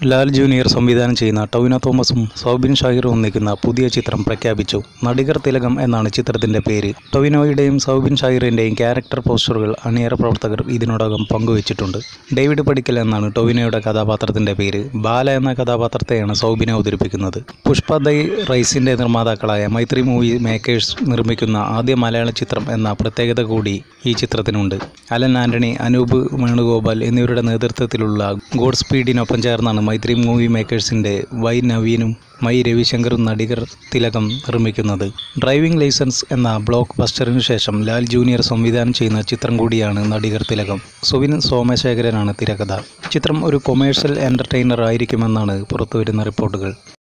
Lal junior സംവിധാനം ചെയ്യുന്ന ടൊവിനോ തോമസും സൗബിൻ ഷാഹിറും ഒന്നിക്കുന്ന പുതിയ ചിത്രം പ്രഖ്യാപിച്ചു നടികർ തിലകം എന്നാണ് ചിത്രത്തിന്റെ പേര് ടൊവിനോയുടെയും സൗബിൻ ഷാഹിറിന്റെയും ക്യാരക്ടർ പോസ്റ്ററുകൾ അണിയറ പ്രവർത്തകർ ഇതിനോടകം പങ്കുവച്ചിട്ടുണ്ട് ഡേവിഡ് പടിക്കൽ എന്നാണ് ടൊവിനോയുടെ കഥാപാത്രത്തിന്റെ പേര് ബാല എന്ന കഥാപാത്രത്തെയാണ് സൗബിനെ അവതരിപ്പിക്കുന്നത് പുഷ്പ ദൈ റൈസിന്റെ നിർമ്മാതാക്കളായ മൈത്രി മൂവി മേക്കേഴ്സ് നിർമ്മിക്കുന്ന ആദ്യ മലയാള ചിത്രം എന്ന പ്രത്യേകത കൂടി ഈ ചിത്രത്തിനുണ്ട് അലൻ ആന്റണി അനൂപ് വേണുഗോപാൽ എന്നിവരുടെ നേതൃത്വത്തിലുള്ള ഗോഡ് സ്പീഡിനൊപ്പം ചേർന്നാണ് മൈത്രി മൂവി മേക്കേഴ്സിന്റെ വൈ നവീനും മൈ രവിശങ്കറും നടികർ തിലകം നിർമ്മിക്കുന്നത് ഡ്രൈവിംഗ് ലൈസൻസ് എന്ന ബ്ലോക്ക് ബസ്റ്ററിനു ശേഷം ലാൽ ജൂനിയർ സംവിധാനം ചെയ്യുന്ന ചിത്രം കൂടിയാണ് നടികർ തിലകം സുവിൻ സോമശേഖരനാണ് തിരക്കഥ ചിത്രം ഒരു കൊമേഴ്ഷ്യൽ എൻ്റർടൈനർ ആയിരിക്കുമെന്നാണ് പുറത്തുവരുന്ന റിപ്പോർട്ടുകൾ